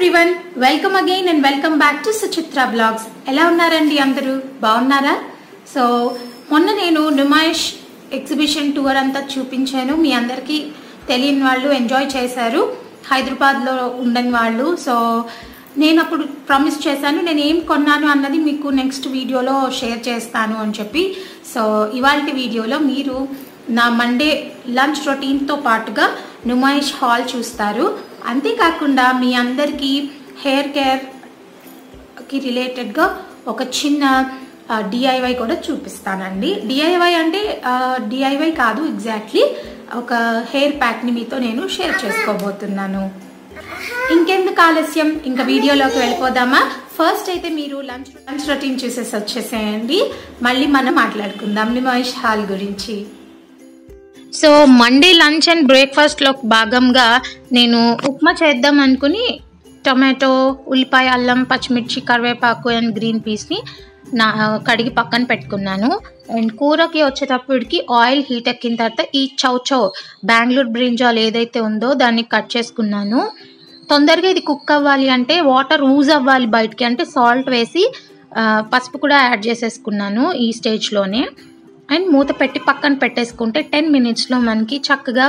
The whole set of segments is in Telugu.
Everyone welcome again and welcome back to Suchitra blogs ఎలా ఉన్నారండి అందరూ బాగున్నారా సో మొన్న నేను నుమాయిష్ ఎగ్జిబిషన్ టూర్ అంతా చూపించాను మీ అందరికీ తెలియని వాళ్ళు ఎంజాయ్ చేశారు హైదరాబాద్లో ఉండని వాళ్ళు సో నేను అప్పుడు ప్రామిస్ చేశాను నేను ఏం కొన్నాను అన్నది మీకు నెక్స్ట్ వీడియోలో షేర్ చేస్తాను అని చెప్పి సో ఇవాళ వీడియోలో మీరు నా మండే లంచ్ రొటీన్తో పాటుగా నుమాయిష్ హాల్ చూస్తారు అంతేకాకుండా మీ అందరికీ హెయిర్ కేర్కి రిలేటెడ్గా ఒక చిన్న డిఐవై కూడా చూపిస్తానండి డిఐవై అంటే డిఐవై కాదు ఎగ్జాక్ట్లీ ఒక హెయిర్ ప్యాక్ని మీతో నేను షేర్ చేసుకోబోతున్నాను ఇంకెందుకు ఆలస్యం ఇంకా వీడియోలోకి వెళ్ళిపోదామా ఫస్ట్ అయితే మీరు లంచ్ లంచ్ రొటీన్ చూసేసి వచ్చేసేయండి మళ్ళీ మనం మాట్లాడుకుందాం నిమాయిష్ హాల్ గురించి సో మండే లంచ్ అండ్ బ్రేక్ఫాస్ట్లో భాగంగా నేను ఉప్మా చేద్దాం అనుకుని టొమాటో ఉల్లిపాయ అల్లం పచ్చిమిర్చి కరివేపాకు అండ్ గ్రీన్ పీస్ని నా కడిగి పక్కన పెట్టుకున్నాను అండ్ కూరకి వచ్చేటప్పటికి ఆయిల్ హీట్ ఎక్కిన తర్వాత ఈ చౌ చౌ బెంగళూరు బ్రింజాల్ ఏదైతే ఉందో దాన్ని కట్ చేసుకున్నాను తొందరగా ఇది కుక్ అవ్వాలి అంటే వాటర్ ఊజ్ అవ్వాలి బయటికి అంటే సాల్ట్ వేసి పసుపు కూడా యాడ్ చేసేసుకున్నాను ఈ స్టేజ్లోనే అండ్ మూత పెట్టి పక్కన పెట్టేసుకుంటే టెన్ మినిట్స్లో మనకి చక్కగా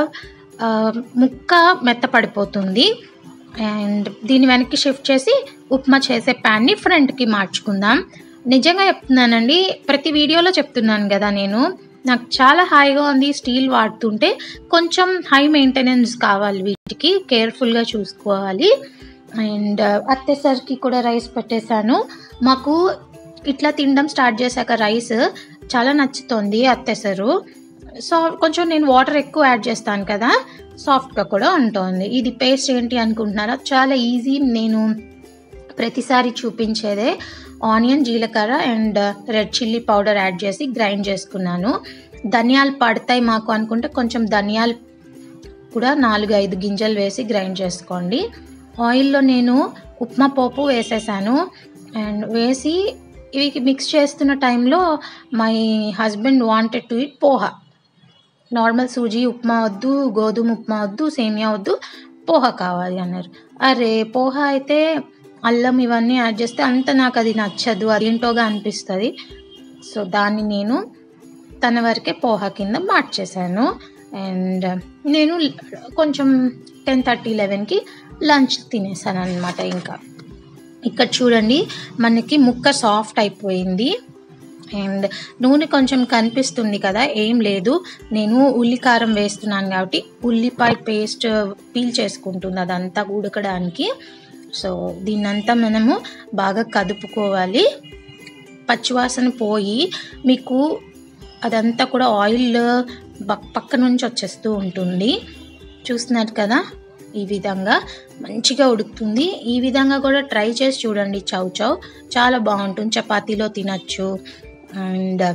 ముక్క మెత్తపడిపోతుంది అండ్ దీన్ని వెనక్కి షిఫ్ట్ చేసి ఉప్మా చేసే ప్యాన్ని ఫ్రంట్కి మార్చుకుందాం నిజంగా చెప్తున్నానండి ప్రతి వీడియోలో చెప్తున్నాను కదా నేను నాకు చాలా హాయిగా ఉంది స్టీల్ వాడుతుంటే కొంచెం హై మెయింటెనెన్స్ కావాలి వీటికి కేర్ఫుల్గా చూసుకోవాలి అండ్ అత్తేసరికి కూడా రైస్ పెట్టేశాను మాకు ఇట్లా తినడం స్టార్ట్ చేశాక రైస్ చాలా నచ్చుతుంది అత్తెసరు సో కొంచెం నేను వాటర్ ఎక్కువ యాడ్ చేస్తాను కదా సాఫ్ట్గా కూడా ఉంటుంది ఇది పేస్ట్ ఏంటి అనుకుంటున్నారా చాలా ఈజీ నేను ప్రతిసారి చూపించేదే ఆనియన్ జీలకర్ర and red chilli powder add చేసి గ్రైండ్ చేసుకున్నాను ధనియాలు పడతాయి మాకు అనుకుంటే కొంచెం ధనియాలు కూడా నాలుగు ఐదు గింజలు వేసి గ్రైండ్ చేసుకోండి ఆయిల్లో నేను ఉప్మా పోపు వేసేసాను అండ్ వేసి ఇవి మిక్స్ చేస్తున్న టైంలో my husband wanted to it poha normal suji upma వద్దు గోధుమ ఉప్మా వద్దు సేమియా వద్దు పోహా కావాలి అన్నారు అరే పోహా అయితే అల్లం ఇవన్నీ యాడ్ చేస్తే అంత నాకు అది నచ్చదు అదేంటోగా అనిపిస్తుంది సో దాన్ని నేను తన వరకే పోహా కింద మార్చేశాను అండ్ నేను కొంచెం టెన్ థర్టీ లెవెన్కి లంచ్ తినేసాను అనమాట ఇంకా ఇక్కడ చూడండి మనకి ముక్క సాఫ్ట్ అయిపోయింది అండ్ నూనె కొంచెం కనిపిస్తుంది కదా ఏం లేదు నేను ఉల్లికారం వేస్తున్నాను కాబట్టి ఉల్లిపాయ పేస్ట్ పీల్ చేసుకుంటుంది అదంతా ఉడకడానికి సో దీన్నంతా మనము బాగా కదుపుకోవాలి పచ్చివాసన పోయి మీకు అదంతా కూడా ఆయిల్ పక్క నుంచి వచ్చేస్తూ ఉంటుంది చూస్తున్నారు కదా ఈ విధంగా మంచిగా ఉడుకుతుంది ఈ విధంగా కూడా ట్రై చేసి చూడండి చౌ చౌ చాలా బాగుంటుంది చపాతీలో తినచ్చు అండ్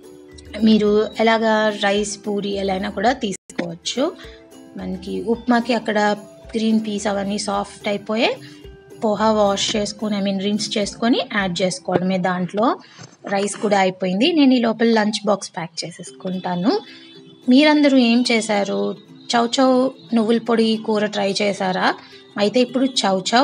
మీరు ఎలాగా రైస్ పూరి ఎలా అయినా కూడా తీసుకోవచ్చు మనకి ఉప్మాకి అక్కడ గ్రీన్ పీస్ అవన్నీ సాఫ్ట్ అయిపోయే పోహా వాష్ చేసుకొని ఐ మీన్ రిన్స్ చేసుకొని యాడ్ చేసుకోవడమే దాంట్లో రైస్ కూడా అయిపోయింది నేను ఈ లోపల లంచ్ బాక్స్ ప్యాక్ చేసేసుకుంటాను మీరందరూ ఏం చేశారు చౌ చౌ నువ్వుల పొడి కూర ట్రై చేశారా అయితే ఇప్పుడు చౌ చౌ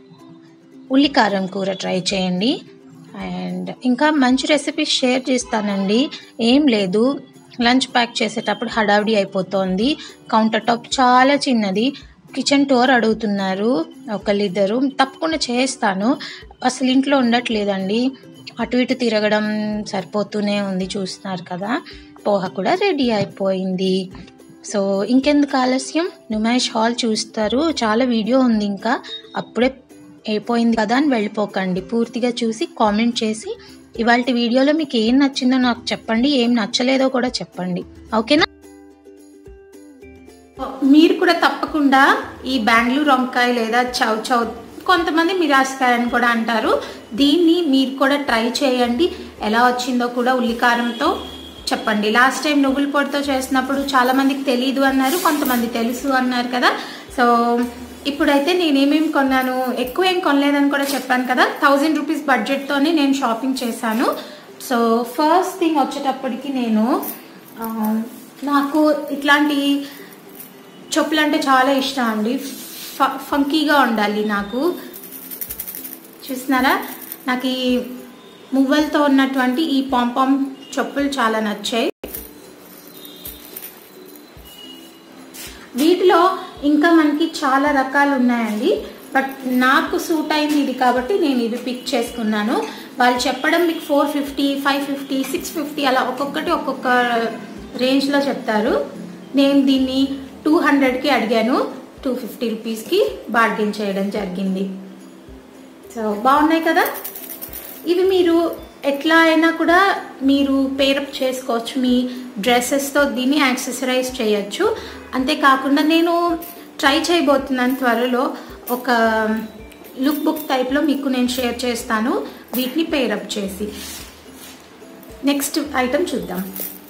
ఉల్లికారం కూర ట్రై చేయండి అండ్ ఇంకా మంచి రెసిపీస్ షేర్ చేస్తానండి ఏం లేదు లంచ్ ప్యాక్ చేసేటప్పుడు హడావిడి అయిపోతుంది కౌంటర్ టాప్ చాలా చిన్నది కిచెన్ టోర్ అడుగుతున్నారు ఒకళ్ళిద్దరు తప్పకుండా చేస్తాను అసలు ఇంట్లో ఉండట్లేదండి అటు ఇటు తిరగడం సరిపోతూనే ఉంది చూస్తున్నారు కదా పోహ కూడా రెడీ అయిపోయింది సో ఇంకెందుకు ఆలస్యం నుమాయిష్ హాల్ చూస్తారు చాలా వీడియో ఉంది ఇంకా అప్పుడే అయిపోయింది కదా అని వెళ్ళిపోకండి పూర్తిగా చూసి కామెంట్ చేసి ఇవాళ వీడియోలో మీకు ఏం నచ్చిందో నాకు చెప్పండి ఏం నచ్చలేదో కూడా చెప్పండి ఓకేనా మీరు కూడా తప్పకుండా ఈ బెంగళూరు వంకాయ లేదా చౌ చౌ కొంతమంది మిరాస్కాయ అని కూడా అంటారు దీన్ని మీరు కూడా ట్రై చేయండి ఎలా వచ్చిందో కూడా ఉల్లికారంతో చెప్పండి లాస్ట్ టైం నువ్వుల పొడితో చేసినప్పుడు చాలా మందికి తెలియదు అన్నారు కొంతమంది తెలుసు అన్నారు కదా సో ఇప్పుడైతే నేనేమేమి కొన్నాను ఎక్కువ ఏం కొనలేదని కూడా చెప్పాను కదా థౌజండ్ రూపీస్ బడ్జెట్తోనే నేను షాపింగ్ చేశాను సో ఫస్ట్ థింగ్ వచ్చేటప్పటికి నేను నాకు ఇట్లాంటి చెప్పులు అంటే చాలా ఇష్టం అండి ఫంకీగా ఉండాలి నాకు చూస్తున్నారా నాకు ఈ మువ్వలతో ఉన్నటువంటి ఈ పాంపాం చెప్పులు చాలా నచ్చాయి వీటిలో ఇంకా మనకి చాలా రకాలు ఉన్నాయండి బట్ నాకు సూట్ అయింది ఇది కాబట్టి నేను ఇది పిక్ చేసుకున్నాను వాళ్ళు చెప్పడం మీకు four fifty five fifty six fifty అలా ఒక్కొక్కటి ఒక్కొక్క రేంజ్లో చెప్తారు నేను దీన్ని టూ హండ్రెడ్కి అడిగాను టూ ఫిఫ్టీ రూపీస్కి బార్గెన్ చేయడం జరిగింది సో బాగున్నాయి కదా ఇవి మీరు ఎట్లా అయినా కూడా మీరు పేరప్ చేసుకోవచ్చు మీ డ్రెస్సెస్తో దీన్ని యాక్సెసరైజ్ చేయొచ్చు అంతేకాకుండా నేను ట్రై చేయబోతున్నాను త్వరలో ఒక లుక్ బుక్ టైప్లో మీకు నేను షేర్ చేస్తాను వీటిని పేరప్ చేసి నెక్స్ట్ ఐటమ్ చూద్దాం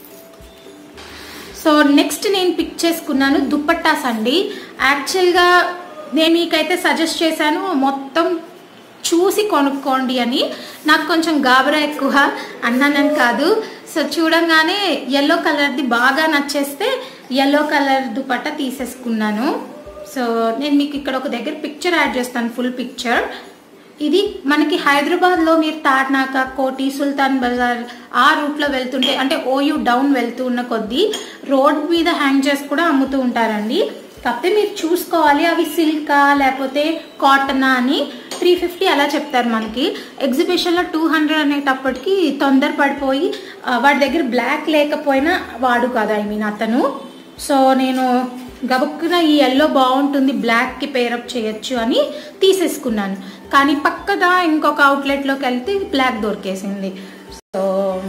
సో నెక్స్ట్ నేను పిక్ చేసుకున్నాను దుప్పట్టాస్ అండి యాక్చువల్గా నేను మీకైతే సజెస్ట్ చేశాను మొత్తం చూసి కొనుక్కోండి అని నాకు కొంచెం గాబరా ఎక్కువ అన్నానని కాదు సో చూడంగానే ఎల్లో కలర్ది బాగా నచ్చేస్తే ఎల్లో కలర్ దుపట్ట తీసేసుకున్నాను సో నేను మీకు ఇక్కడ ఒక దగ్గర పిక్చర్ యాడ్ చేస్తాను ఫుల్ పిక్చర్ ఇది మనకి హైదరాబాద్లో మీరు తాడ్నాక కోటి సుల్తాన్ బజార్ ఆ రూట్లో వెళ్తుంటే అంటే ఓయూ డౌన్ వెళ్తూ ఉన్న కొద్దీ రోడ్ మీద హ్యాంగ్ చేసి కూడా అమ్ముతూ ఉంటారండి కాకపోతే మీరు చూసుకోవాలి అవి సిల్కా లేకపోతే కాటనా అని త్రీ ఫిఫ్టీ అలా చెప్తారు మనకి ఎగ్జిబిషన్లో టూ హండ్రెడ్ అనేటప్పటికి తొందర పడిపోయి ఆ, వాడి దగ్గర బ్లాక్ లేకపోయినా వాడు కదా ఐ మీన్ అతను సో నేను గబుక్కున ఈ ఎల్లో బాగుంటుంది బ్లాక్కి పేరప్ చేయొచ్చు అని తీసేసుకున్నాను కానీ పక్కన ఇంకొక అవుట్లెట్లోకి వెళ్తే బ్లాక్ దొరికేసింది సో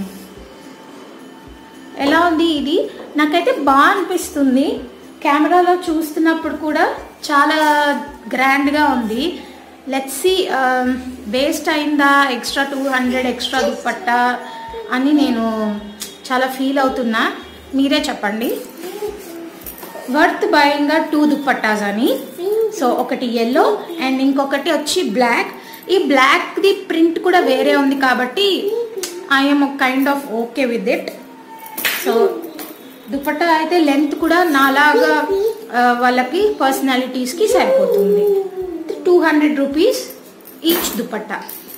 ఎలా ఉంది ఇది నాకైతే బాగా అనిపిస్తుంది కెమెరాలో చూస్తున్నప్పుడు కూడా చాలా గ్రాండ్గా ఉంది లెట్స్ సి వేస్ట్ అయిందా extra two hundred extra dupatta అని నేను చాలా ఫీల్ అవుతున్నా మీరే చెప్పండి వర్త్ బయింగ్ టూ దుప్పట్టాస్ అని సో ఒకటి ఎల్లో అండ్ ఇంకొకటి వచ్చి బ్లాక్ ఈ బ్లాక్ది ప్రింట్ కూడా వేరే ఉంది కాబట్టి I'm kind of okay with it so dupatta అయితే లెంత్ కూడా నాలాగా ఆ, వాళ్ళకి పర్సనాలిటీస్కి సరిపోతుంది two hundred rupees each dupatta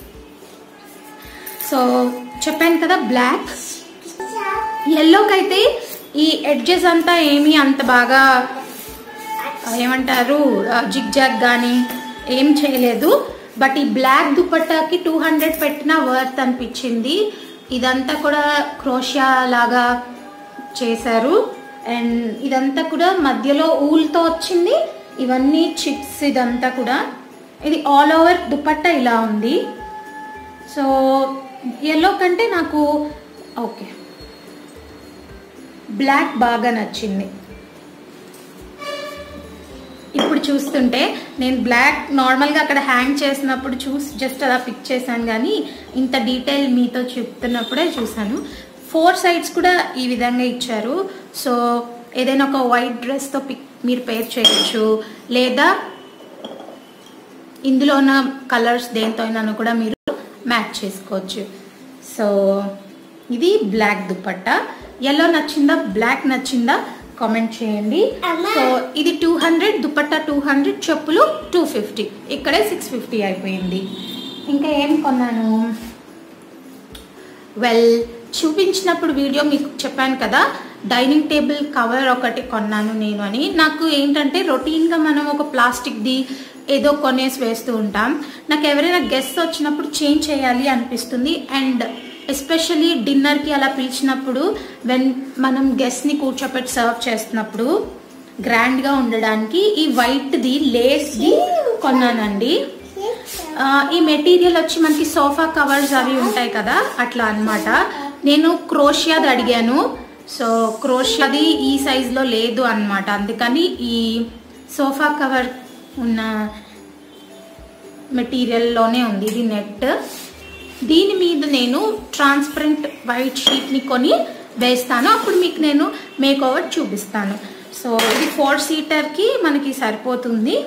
so చెప్పాను కదా బ్లాక్ ఎల్లోకి అయితే ఈ ఎడ్జెస్ అంతా ఏమీ అంత బాగా ఆ, ఏమంటారు జిగ్ జాగ్ కానీ ఏం చేయలేదు బట్ ఈ బ్లాక్ దుపట్టాకి టూ హండ్రెడ్ పెట్టిన వర్త్ అనిపించింది ఇదంతా కూడా క్రోషియా లాగా చేశారు అండ్ ఇదంతా కూడా మధ్యలో ఊల్తో వచ్చింది ఇవన్నీ చిప్స్ ఇదంతా కూడా ఇది ఆల్ ఓవర్ దుపట్టా ఇలా ఉంది సో ఎల్లో కంటే నాకు ఓకే బ్లాక్ బాగా నచ్చింది ఇప్పుడు చూస్తుంటే నేను బ్లాక్ నార్మల్గా అక్కడ హ్యాంగ్ చేసినప్పుడు చూసి జస్ట్ అలా పిక్ చేశాను కానీ ఇంత డీటెయిల్ మీతో చెప్తున్నప్పుడే చూశాను ఫోర్ సైడ్స్ కూడా ఈ విధంగా ఇచ్చారు సో ఏదైనా ఒక వైట్ డ్రెస్తో పిక్ మీరు పేర్ చేయొచ్చు లేదా ఇందులో ఉన్న కలర్స్ దేంతో అయినా కూడా మీరు మ్యాచ్ చేసుకోవచ్చు సో ఇది బ్లాక్ దుపట్టా ఎల్లో నచ్చిందా బ్లాక్ నచ్చిందా కామెంట్ చేయండి అమ్మా. సో ఇది two hundred dupatta two hundred చెప్పులు టూ ఫిఫ్టీ ఇక్కడే సిక్స్ ఫిఫ్టీ అయిపోయింది ఇంకా ఏం కొన్నాను వెల్ చూపించినప్పుడు వీడియో మీకు చెప్పాను కదా డైనింగ్ టేబుల్ కవర్ ఒకటి కొన్నాను నేను అని నాకు ఏంటంటే రొటీన్గా మనం ఒక ప్లాస్టిక్ది ఏదో కొనేసి వేస్తూ ఉంటాం నాకు ఎవరైనా గెస్ట్ వచ్చినప్పుడు చేంజ్ చేయాలి అనిపిస్తుంది అండ్ ఎస్పెషలీ డిన్నర్కి అలా పిలిచినప్పుడు వెన్ మనం గెస్ట్ని కూర్చోపెట్టి సర్వ్ చేస్తున్నప్పుడు గ్రాండ్గా ఉండడానికి ఈ వైట్ది లేస్ది కొన్నానండి ఆ, ఈ మెటీరియల్ వచ్చి మనకి సోఫా కవర్స్ అవి ఉంటాయి కదా అట్లా అన్నమాట నేను క్రోషియాది అడిగాను సో క్రోషియాది ఈ సైజులో లేదు అన్నమాట అందుకని ఈ సోఫా కవర్ ఉన్న మెటీరియల్లోనే ఉంది ఇది నెట్ దీని మీద నేను ట్రాన్స్పరెంట్ వైట్ షీట్ని కొని వేస్తాను అప్పుడు మీకు నేను మేక్ ఓవర్ చూపిస్తాను సో ఇది ఫోర్ సీటర్కి మనకి సరిపోతుంది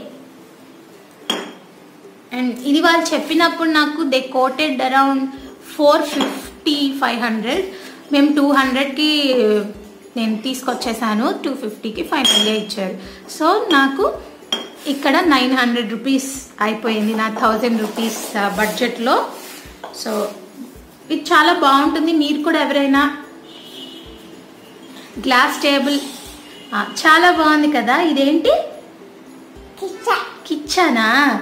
అండ్ ఇది వాళ్ళు చెప్పినప్పుడు నాకు they quoted around four fifty five hundred మేము టూ హండ్రెడ్కి నేను తీసుకొచ్చేసాను టూ ఫిఫ్టీకి ఫైనల్గా ఇచ్చారు సో నాకు ఇక్కడ నైన్ హండ్రెడ్ రూపీస్ అయిపోయింది నా థౌజండ్ రూపీస్ బడ్జెట్లో సో ఇది చాలా బాగుంటుంది మీరు కూడా ఎవరైనా గ్లాస్ టేబుల్ ఆ, చాలా బాగుంది కదా ఇదేంటి కిచ్చానా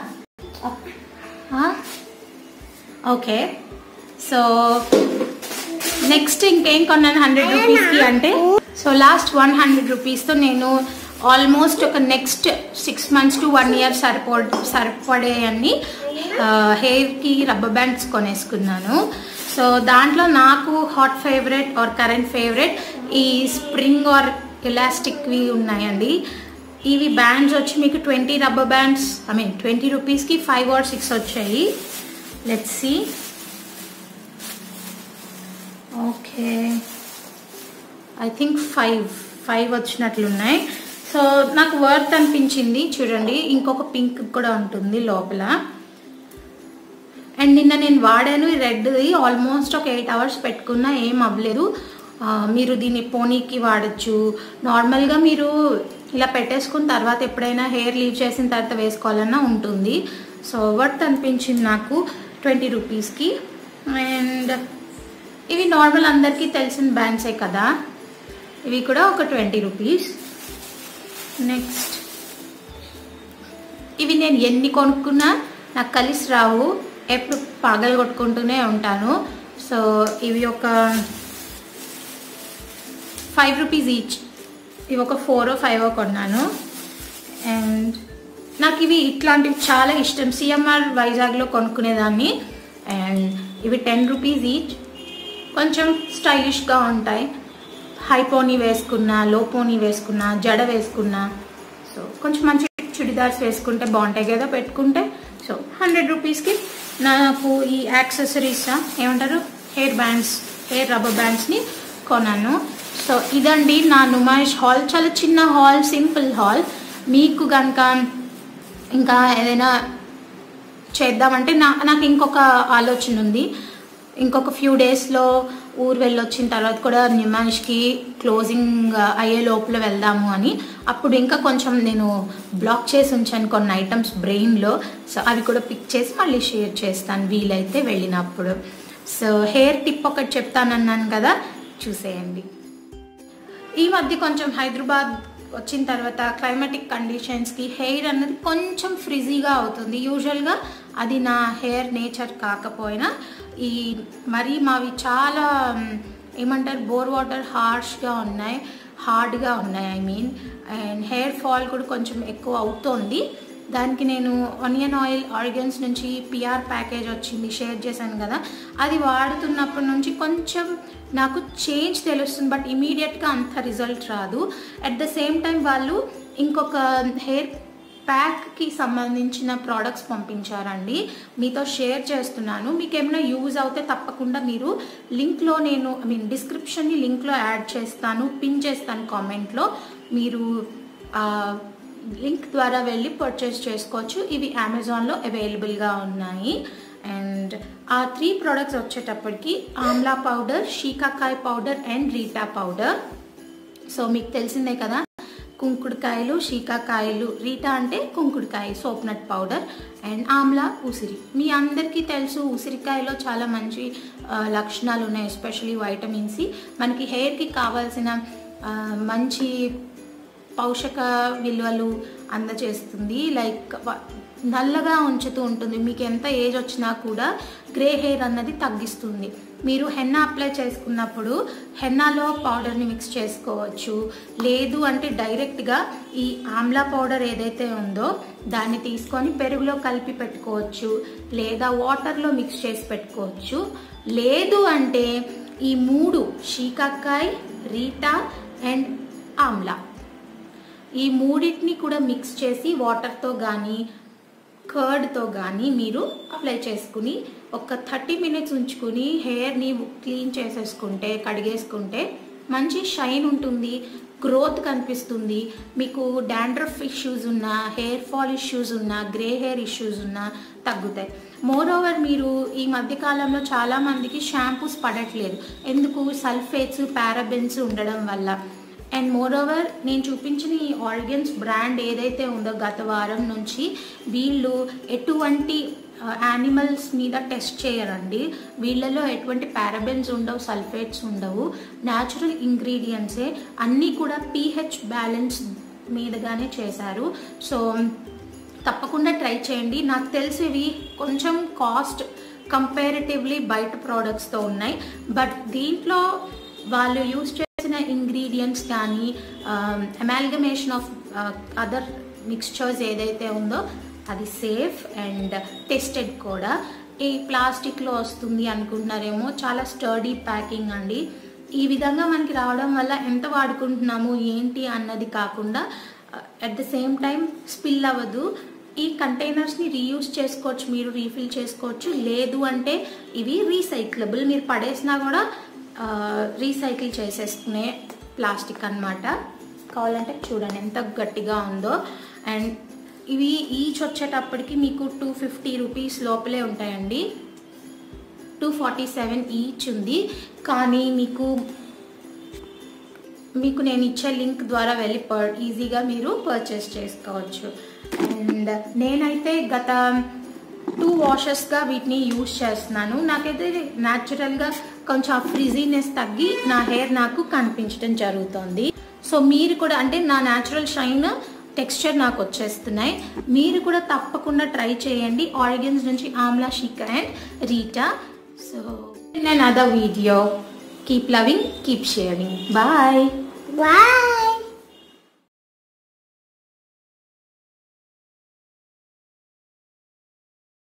ఓకే సో నెక్స్ట్ ఇంకేం కొన్నాను హండ్రెడ్ రూపీస్కి అంటే సో లాస్ట్ వన్ హండ్రెడ్ రూపీస్తో నేను ఆల్మోస్ట్ ఒక next six months to one year సరిపో సరిపడే అన్ని హెయిర్కి రబ్బర్ బ్యాండ్స్ కొనేసుకున్నాను సో దాంట్లో నాకు hot favourite or current favourite ఈ స్ప్రింగ్ ఆర్ ఎలాస్టిక్వి ఉన్నాయండి ఇవి బ్యాండ్స్ వచ్చి మీకు twenty rubber bands I mean twenty రూపీస్కి ఫైవ్ ఆర్ సిక్స్ వచ్చాయి let's see okay I think five five వచ్చినట్లున్నాయి సో నాకు వర్త్ అనిపించింది చూడండి ఇంకొక పింక్ కూడా ఉంటుంది లోపల అండ్ నిన్న నేను వాడాను ఈ రెడ్ది ఆల్మోస్ట్ ఒక ఎయిట్ అవర్స్ పెట్టుకున్నా ఏం అవ్వలేదు ఆ, మీరు దీన్ని పోనీకి వాడచ్చు నార్మల్గా మీరు ఇలా పెట్టేసుకున్న తర్వాత ఎప్పుడైనా హెయిర్ లీవ్ చేసిన తర్వాత వేసుకోవాలన్నా ఉంటుంది సో వర్త్ అనిపించింది నాకు ట్వంటీ రూపీస్కి అండ్ ఇవి నార్మల్ అందరికీ తెలిసిన బ్యాండ్సే కదా ఇవి కూడా ఒక ట్వంటీ రూపీస్ నెక్స్ట్ ఇవి నేను ఎన్ని కొనుక్కున్నా నాకు కలిసి రావు ఎప్పుడు పగలు కొట్టుకుంటూనే ఉంటాను సో ఇవి ఒక ఫైవ్ రూపీస్ ఈచ్ ఇవి ఒక ఫోర్ ఫైవ్ కొన్నాను అండ్ నాకు ఇవి ఇట్లాంటివి చాలా ఇష్టం సిఎంఆర్ వైజాగ్లో కొనుక్కునేదాన్ని అండ్ ఇవి టెన్ రూపీస్ ఈచ్ కొంచెం స్టైలిష్గా ఉంటాయి హై పోనీ వేసుకున్నా లో పోనీ వేసుకున్నా జడ వేసుకున్నా సో కొంచెం మంచి చుడిదార్స్ వేసుకుంటే బాగుంటాయి కదా పెట్టుకుంటే సో హండ్రెడ్ రూపీస్కి నాకు ఈ యాక్సెసరీస్ ఏమంటారు హెయిర్ బ్యాండ్స్ హెయిర్ రబ్బర్ బ్యాండ్స్ని కొన్నాను సో ఇదండి నా నుమాయిష్ హాల్ చాలా చిన్న హాల్ సింపుల్ హాల్ మీకు కనుక ఇంకా ఏదైనా చేద్దామంటే నా నాకు ఇంకొక ఆలోచన ఉంది ఇంకొక ఫ్యూ డేస్లో ఊరు వెళ్ళొచ్చిన తర్వాత కూడా నిమాష్కి క్లోజింగ్ అయ్యే లోపల వెళ్దాము అని అప్పుడు ఇంకా కొంచెం నేను బ్లాక్ చేసి ఉంచాను కొన్ని ఐటమ్స్ బ్రెయిన్లో సో అవి కూడా పిక్ చేసి మళ్ళీ షేర్ చేస్తాను వీలైతే వెళ్ళినప్పుడు సో హెయిర్ టిప్ ఒకటి చెప్తానన్నాను కదా చూసేయండి ఈ మధ్య కొంచెం హైదరాబాద్ వచ్చిన తర్వాత క్లైమాటిక్ కండిషన్స్కి హెయిర్ అన్నది కొంచెం ఫ్రిజీగా అవుతుంది యూజువల్గా అది నా హెయిర్ నేచర్ కాకపోయినా ఈ మరీ మావి చాలా మ్, ఏమంటారు బోర్ వాటర్ హార్ష్గా ఉన్నాయి హార్డ్గా ఉన్నాయి I mean and hair fall కూడా కొంచెం ఎక్కువ అవుతోంది దానికి నేను ఆనియన్ ఆయిల్ ఆర్గన్స్ నుంచి పిఆర్ ప్యాకేజ్ వచ్చింది షేర్ చేశాను కదా అది వాడుతున్నప్పటి నుంచి కొంచెం నాకు చేంజ్ తెలుస్తుంది బట్ ఇమీడియట్గా అంత రిజల్ట్ రాదు అట్ ద సేమ్ టైం వాళ్ళు ఇంకొక హెయిర్ ప్యాక్కి సంబంధించిన ప్రోడక్ట్స్ పంపించారండి మీతో షేర్ చేస్తున్నాను మీకు ఏమైనా యూజ్ అవుతే తప్పకుండా మీరు లింక్లో నేను ఐ మీన్ డిస్క్రిప్షన్ని లింక్లో యాడ్ చేస్తాను పిన్ చేస్తాను కామెంట్లో మీరు ఆ, లింక్ ద్వారా వెళ్ళి పర్చేస్ చేసుకోవచ్చు ఇవి అమెజాన్లో అవైలబుల్గా ఉన్నాయి అండ్ ఆ త్రీ ప్రోడక్ట్స్ వచ్చేటప్పటికి amla powder shikakai powder and reetha powder so మీకు తెలిసిందే కదా కుంకుడుకాయలు షీకాకాయలు రీటా అంటే కుంకుడుకాయ soap nut powder and amla ఉసిరి మీ అందరికీ తెలుసు ఉసిరికాయలో చాలా మంచి ఆ, లక్షణాలు ఉన్నాయి ఎస్పెషలీ వైటమిన్ సి మనకి హెయిర్కి కావాల్సిన ఆ, మంచి పౌషక విలువలు అందజేస్తుంది లైక్ వ- నల్లగా ఉంచుతూ ఉంటుంది మీకు ఎంత ఏజ్ వచ్చినా కూడా గ్రే హెయిర్ అన్నది తగ్గిస్తుంది మీరు హెన్నా అప్లై చేసుకున్నప్పుడు హెన్నాలో పౌడర్ని మిక్స్ చేసుకోవచ్చు లేదు అంటే డైరెక్ట్గా ఈ ఆమ్లా పౌడర్ ఏదైతే ఉందో దాన్ని తీసుకొని పెరుగులో కలిపి పెట్టుకోవచ్చు లేదా వాటర్లో మిక్స్ చేసి పెట్టుకోవచ్చు లేదు అంటే ఈ మూడు షీకాకాయ్ రీటా అండ్ ఆమ్లా ఈ మూడింటిని కూడా మిక్స్ చేసి వాటర్తో కానీ కర్డ్తో కానీ మీరు అప్లై చేసుకుని ఒక థర్టీ మినిట్స్ ఉంచుకుని హెయిర్ని క్లీన్ చేసేసుకుంటే కడిగేసుకుంటే మంచి షైన్ ఉంటుంది గ్రోత్ కనిపిస్తుంది మీకు డాండ్రఫ్ ఇష్యూస్ ఉన్నా హెయిర్ ఫాల్ ఇష్యూస్ ఉన్నా గ్రే హెయిర్ ఇష్యూస్ ఉన్నా తగ్గుతాయి మోర్ ఓవర్ మీరు ఈ మధ్యకాలంలో చాలామందికి షాంపూస్ పడట్లేదు ఎందుకు సల్ఫేట్స్ పారాబెన్స్ ఉండడం వల్ల అండ్ మోర్ ఓవర్ నేను చూపించిన ఈ ఆర్గన్స్ బ్రాండ్ ఏదైతే ఉందో గత వారం నుంచి వీళ్ళు ఎటువంటి యానిమల్స్ మీద టెస్ట్ చేయరండి వీళ్ళలో ఎటువంటి పారాబెన్స్ ఉండవు సల్ఫేట్స్ ఉండవు న్యాచురల్ ఇంగ్రీడియంట్సే అన్నీ కూడా పీహెచ్ బ్యాలెన్స్ మీదగానే చేశారు సో తప్పకుండా ట్రై చేయండి నాకు తెలిసి ఇవి కొంచెం కాస్ట్ కంపారిటివ్లీ బయట ప్రోడక్ట్స్తో ఉన్నాయి బట్ దీంట్లో వాళ్ళు యూస్ చేసిన ఇంగ్రీడియంట్స్ కానీ అమాల్గమేషన్ ఆఫ్ అదర్ మిక్స్చర్స్ ఏదైతే ఉందో అది సేఫ్ అండ్ టెస్టెడ్ కూడా ఈ ప్లాస్టిక్లో వస్తుంది అనుకుంటున్నారేమో చాలా స్టడీ ప్యాకింగ్ అండి ఈ విధంగా మనకి రావడం వల్ల ఎంత వాడుకుంటున్నాము ఏంటి అన్నది కాకుండా at the same time spill అవ్వదు ఈ కంటైనర్స్ని రీయూజ్ చేసుకోవచ్చు మీరు రీఫిల్ చేసుకోవచ్చు లేదు అంటే ఇవి రీసైక్లబుల్ మీరు పడేసినా కూడా రీసైకిల్ చేసేసుకునే ప్లాస్టిక్ అన్నమాట కావాలంటే చూడండి ఎంత గట్టిగా ఉందో అండ్ ఇవి ఈచ్ వచ్చేటప్పటికి మీకు టూ ఫిఫ్టీ రూపీస్ లోపలే ఉంటాయండి టూ ఫార్టీ సెవెన్ ఈచ్ ఉంది కానీ మీకు మీకు నేను ఇచ్చే లింక్ ద్వారా వెళ్ళి పర్ ఈజీగా మీరు పర్చేస్ చేసుకోవచ్చు అండ్ నేనైతే గత టూ వాషెస్గా వీటిని యూజ్ చేస్తున్నాను నాకైతే న్యాచురల్గా కొంచెం ఆ ఫ్రిజీనెస్ తగ్గి నా హెయిర్ నాకు కనిపించడం జరుగుతుంది సో మీరు కూడా అంటే నా న్యాచురల్ షైన్ టెక్స్చర్ నాకు వచ్చేస్తున్నాయి మీరు కూడా తప్పకుండా ట్రై చేయండి ఆరిగన్స్ నుంచి ఆమ్లా షిక్ and reetha so in other video keep loving keep sharing bye Bye.